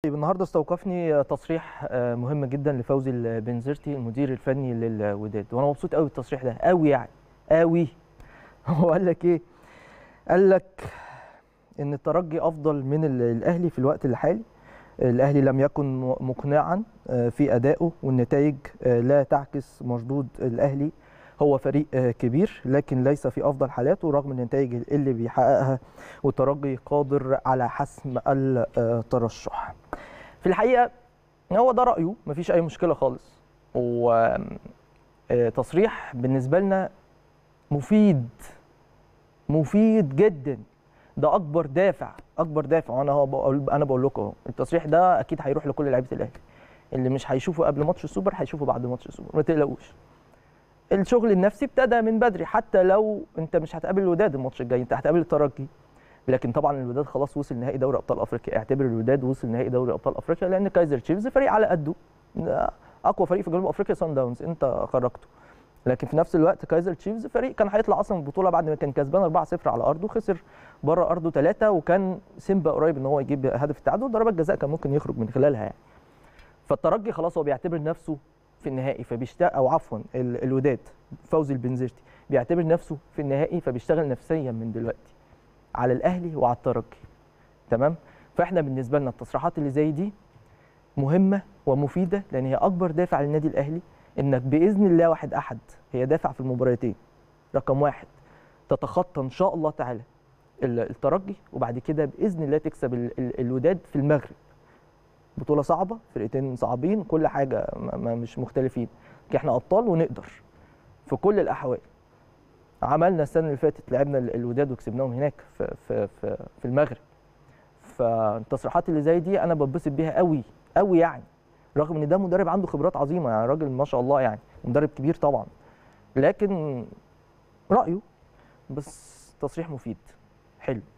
طيب النهارده استوقفني تصريح مهم جدا لفوزي البنزرتي المدير الفني للوداد وانا مبسوط قوي بالتصريح ده قوي يعني قوي هو قال لك ايه قال لك ان الترجي افضل من الاهلي في الوقت الحالي الاهلي لم يكن مقنعا في ادائه والنتائج لا تعكس مردود الاهلي هو فريق كبير لكن ليس في افضل حالاته رغم النتائج اللي بيحققها والترجي قادر على حسم الترشح في الحقيقه هو ده رايه مفيش اي مشكله خالص وتصريح بالنسبه لنا مفيد مفيد جدا ده اكبر دافع اكبر دافع وانا هو بقول انا بقول لكم اهو التصريح ده اكيد هيروح لكل لعيبه الاهلي اللي مش هيشوفه قبل ماتش السوبر هيشوفه بعد ماتش السوبر ما تقلقوش الشغل النفسي ابتدى من بدري حتى لو انت مش هتقابل الوداد الماتش الجاي انت هتقابل الترجي لكن طبعا الوداد خلاص وصل نهائي دوري ابطال افريقيا اعتبر الوداد وصل نهائي دوري ابطال افريقيا لان كايزر تشيفز فريق على قده اقوى فريق في جنوب افريقيا سان داونز انت خرجته لكن في نفس الوقت كايزر تشيفز فريق كان هيطلع اصلا من البطوله بعد ما كان كسبان 4-0 على ارضه خسر بره ارضه 3 وكان سيمبا قريب ان هو يجيب هدف التعادل ضربات جزاء كان ممكن يخرج من خلالها يعني فالترجي خلاص هو بيعتبر نفسه في النهائي فبيشتغل او عفوا الوداد فوزي البنزرتي بيعتبر نفسه في النهائي فبيشتغل نفسيا من دلوقتي على الاهلي وعلى الترجي تمام فاحنا بالنسبه لنا التصريحات اللي زي دي مهمه ومفيده لان هي اكبر دافع للنادي الاهلي انك باذن الله واحد احد هي دافع في المباراتين رقم واحد تتخطى ان شاء الله تعالى الترجي وبعد كده باذن الله تكسب الوداد في المغرب بطوله صعبه فرقتين صعبين كل حاجه ما مش مختلفين احنا ابطال ونقدر في كل الاحوال عملنا السنه اللي فاتت لعبنا الوداد وكسبناهم هناك في في في, في المغرب فالتصريحات اللي زي دي انا بتبسط بيها قوي قوي يعني رغم ان ده مدرب عنده خبرات عظيمه يعني راجل ما شاء الله يعني مدرب كبير طبعا لكن رايه بس تصريح مفيد حلو